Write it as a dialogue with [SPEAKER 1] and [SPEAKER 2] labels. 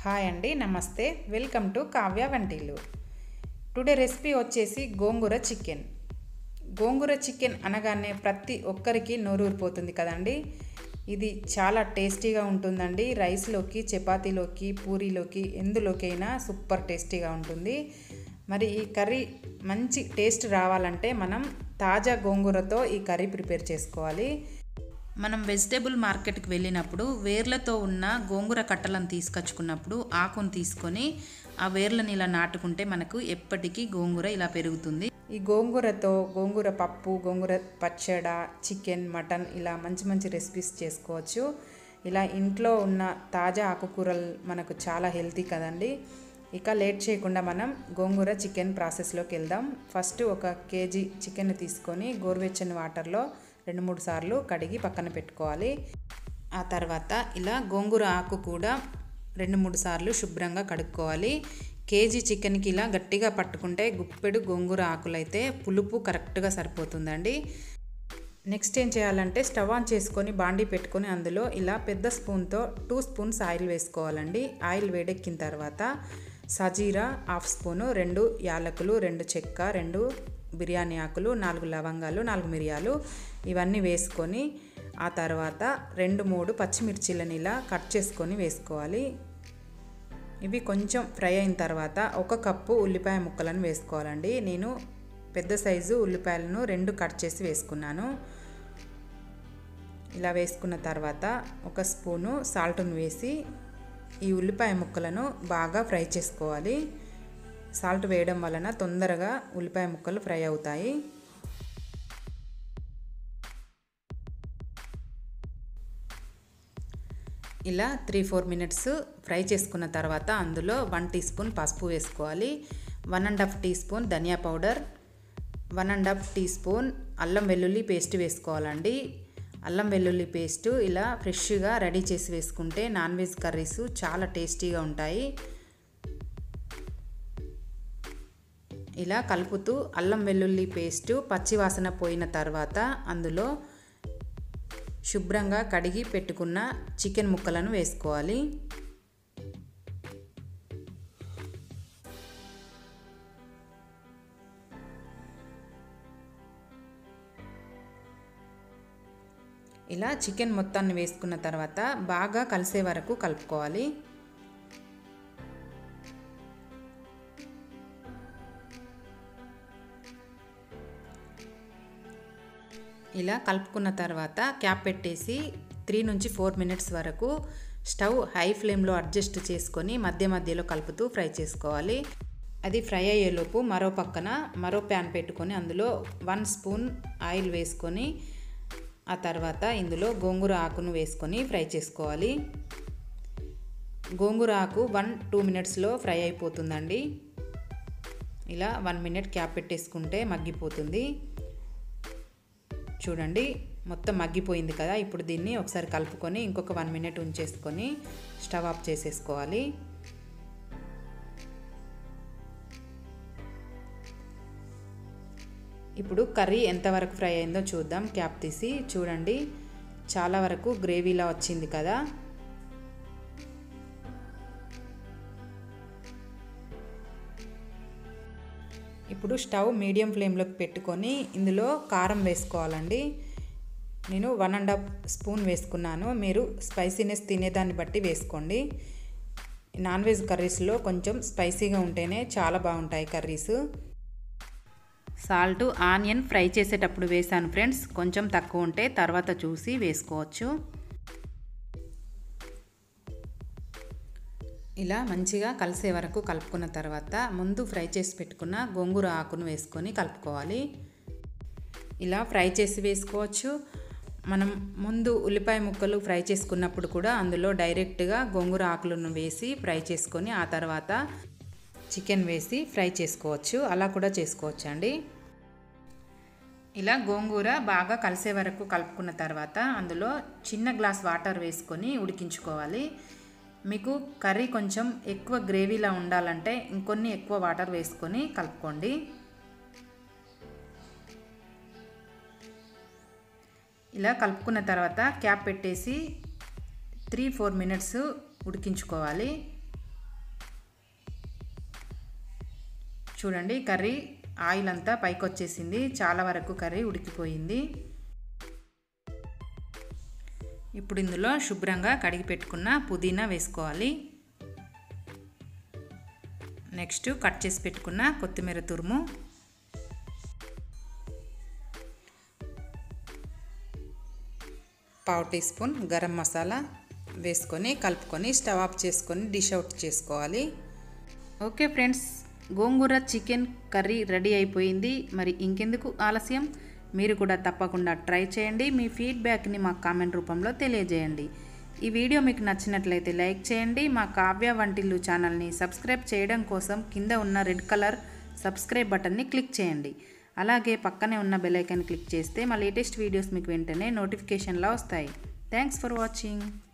[SPEAKER 1] hi అండి నమస్తే welcome to Kavya వంటిల్లు టుడే రెసిపీ వచ్చేసి గోంగూర చికెన్ గోంగూర చికెన్ అనగానే ప్రతి ఒక్కరికి నోరూరిపోతుంది కదండి ఇది చాలా టేస్టీగా ఉంటుందండి రైస్లోకి చపాతీలోకి పూరీలోకి ఎందులోకైనా సూపర్ టేస్టీగా ఉంటుంది మరి ఈ కర్రీ మంచి టేస్ట్ రావాలంటే మనం తాజా గోంగూరతో ఈ కర్రీ ప్రిపేర్ చేసుకోవాలి మనం వెజిటేబుల్ మార్కెట్కి వెళ్ళినప్పుడు వేర్లతో ఉన్న గోంగూర కట్టలను తీసుకొచ్చుకున్నప్పుడు ఆకును తీసుకొని ఆ వేర్లను ఇలా నాటుకుంటే మనకు ఎప్పటికీ గోంగూర ఇలా పెరుగుతుంది ఈ గోంగూరతో గోంగూర పప్పు గోంగూర పచ్చడ చికెన్ మటన్ ఇలా మంచి మంచి రెసిపీస్ చేసుకోవచ్చు ఇలా ఇంట్లో ఉన్న తాజా ఆకుకూరలు మనకు చాలా హెల్తీ కదండి ఇక లేట్ చేయకుండా మనం గోంగూర చికెన్ ప్రాసెస్లోకి వెళ్దాం ఫస్ట్ ఒక కేజీ చికెన్ తీసుకొని గోరువెచ్చని వాటర్లో రెండు మూడు సార్లు కడిగి పక్కన పెట్టుకోవాలి ఆ తర్వాత ఇలా గోంగూర ఆకు కూడా రెండు మూడు సార్లు శుభ్రంగా కడుక్కోవాలి కేజీ చికెన్కి ఇలా గట్టిగా పట్టుకుంటే గుప్పెడు గోంగూర ఆకులైతే పులుపు కరెక్ట్గా సరిపోతుందండి నెక్స్ట్ ఏం చేయాలంటే స్టవ్ ఆన్ చేసుకొని బాండీ పెట్టుకొని అందులో ఇలా పెద్ద స్పూన్తో టూ స్పూన్స్ ఆయిల్ వేసుకోవాలండి ఆయిల్ వేడెక్కిన తర్వాత సజీరా హాఫ్ స్పూను రెండు యాలకులు రెండు చెక్క రెండు బిర్యానీ ఆకులు నాలుగు లవంగాలు నాలుగు మిరియాలు ఇవన్నీ వేసుకొని ఆ తర్వాత రెండు మూడు పచ్చిమిర్చీలను ఇలా కట్ చేసుకొని వేసుకోవాలి ఇవి కొంచెం ఫ్రై అయిన తర్వాత ఒక కప్పు ఉల్లిపాయ ముక్కలను వేసుకోవాలండి నేను పెద్ద సైజు ఉల్లిపాయలను రెండు కట్ చేసి వేసుకున్నాను ఇలా వేసుకున్న తర్వాత ఒక స్పూను సాల్ట్ను వేసి ఈ ఉల్లిపాయ ముక్కలను బాగా ఫ్రై చేసుకోవాలి సాల్ట్ వేయడం వలన తొందరగా ఉల్లిపాయ ముక్కలు ఫ్రై అవుతాయి ఇలా త్రీ ఫోర్ మినిట్స్ ఫ్రై చేసుకున్న తర్వాత అందులో వన్ టీ స్పూన్ పసుపు వేసుకోవాలి one and half teaspoon ధనియా powder one and half teaspoon అల్లం వెల్లుల్లి పేస్ట్ వేసుకోవాలండి అల్లం వెల్లుల్లి పేస్ట్ ఇలా ఫ్రెష్గా రెడీ చేసి వేసుకుంటే నాన్ వెజ్ కర్రీస్ చాలా టేస్టీగా ఉంటాయి ఇలా కలుపుతూ అల్లం వెల్లుల్లి పేస్టు పచ్చివాసన పోయిన తర్వాత అందులో శుభ్రంగా కడిగి పెట్టుకున్న చికెన్ ముక్కలను వేసుకోవాలి ఇలా చికెన్ మొత్తాన్ని వేసుకున్న తర్వాత బాగా కలిసే వరకు కలుపుకోవాలి ఇలా కలుపుకున్న తర్వాత క్యాప్ పెట్టేసి త్రీ నుంచి ఫోర్ మినిట్స్ వరకు స్టవ్ హై ఫ్లేమ్లో అడ్జస్ట్ చేసుకొని మధ్య మధ్యలో కలుపుతూ ఫ్రై చేసుకోవాలి అది ఫ్రై అయ్యేలోపు మరో పక్కన మరో ప్యాన్ పెట్టుకొని అందులో వన్ స్పూన్ ఆయిల్ వేసుకొని ఆ తర్వాత ఇందులో గోంగూర ఆకును వేసుకొని ఫ్రై చేసుకోవాలి గోంగూర ఆకు వన్ టూ మినిట్స్లో ఫ్రై అయిపోతుందండి ఇలా వన్ మినిట్ క్యాప్ పెట్టేసుకుంటే మగ్గిపోతుంది చూడండి మొత్తం మగ్గిపోయింది కదా ఇప్పుడు దీన్ని ఒకసారి కలుపుకొని ఇంకొక వన్ మినిట్ ఉంచేసుకొని స్టవ్ ఆఫ్ చేసేసుకోవాలి ఇప్పుడు కర్రీ ఎంతవరకు ఫ్రై అయిందో చూద్దాం క్యాప్ తీసి చూడండి చాలా వరకు గ్రేవీలా వచ్చింది కదా ఇప్పుడు స్టవ్ మీడియం ఫ్లేమ్లోకి పెట్టుకొని ఇందులో కారం వేసుకోవాలండి నేను వన్ అండ్ హాఫ్ స్పూన్ వేసుకున్నాను మీరు స్పైసీనెస్ తినేదాన్ని బట్టి వేసుకోండి నాన్ వెజ్ కర్రీస్లో కొంచెం స్పైసీగా ఉంటేనే చాలా బాగుంటాయి కర్రీస్ సాల్ట్ ఆనియన్ ఫ్రై చేసేటప్పుడు వేసాను ఫ్రెండ్స్ కొంచెం తక్కువ ఉంటే తర్వాత చూసి వేసుకోవచ్చు ఇలా మంచిగా కలిసే వరకు కలుపుకున్న తర్వాత ముందు ఫ్రై చేసి పెట్టుకున్న గోంగూర ఆకును వేసుకొని కలుపుకోవాలి ఇలా ఫ్రై చేసి వేసుకోవచ్చు మనం ముందు ఉల్లిపాయ ముక్కలు ఫ్రై చేసుకున్నప్పుడు కూడా అందులో డైరెక్ట్గా గోంగూర ఆకులను వేసి ఫ్రై చేసుకొని ఆ తర్వాత చికెన్ వేసి ఫ్రై చేసుకోవచ్చు అలా కూడా చేసుకోవచ్చు అండి ఇలా గోంగూర బాగా కలిసే వరకు కలుపుకున్న తర్వాత అందులో చిన్న గ్లాస్ వాటర్ వేసుకొని ఉడికించుకోవాలి మీకు కర్రీ కొంచెం ఎక్కువ గ్రేవీలా ఉండాలంటే ఇంకొన్ని ఎక్కువ వాటర్ వేసుకొని కలుపుకోండి ఇలా కలుపుకున్న తర్వాత క్యాప్ పెట్టేసి త్రీ ఫోర్ మినిట్స్ ఉడికించుకోవాలి చూడండి కర్రీ ఆయిల్ అంతా పైకి వచ్చేసింది చాలా వరకు కర్రీ ఉడికిపోయింది ఇప్పుడు ఇందులో శుభ్రంగా కడిగి పెట్టుకున్న పుదీనా వేసుకోవాలి నెక్స్ట్ కట్ చేసి పెట్టుకున్న కొత్తిమీర తురుము పావు టీ స్పూన్ గరం మసాలా వేసుకొని కలుపుకొని స్టవ్ ఆఫ్ చేసుకొని డిష్ అవుట్ చేసుకోవాలి okay friends gongura chicken curry ready అయిపోయింది మరి ఇంకెందుకు ఆలస్యం మీరు కూడా తప్పకుండా ట్రై చేయండి మీ ఫీడ్బ్యాక్ని మా కామెంట్ రూపంలో తెలియజేయండి ఈ వీడియో మీకు నచ్చినట్లయితే లైక్ చేయండి మా కావ్య వంటిల్లు ఛానల్ని సబ్స్క్రైబ్ చేయడం కోసం కింద ఉన్న రెడ్ కలర్ సబ్స్క్రైబ్ బటన్ని క్లిక్ చేయండి అలాగే పక్కనే ఉన్న బెల్ ఐకాన్ క్లిక్ చేస్తే మా లేటెస్ట్ వీడియోస్ మీకు వెంటనే నోటిఫికేషన్లా వస్తాయి థ్యాంక్స్ ఫర్ వాచింగ్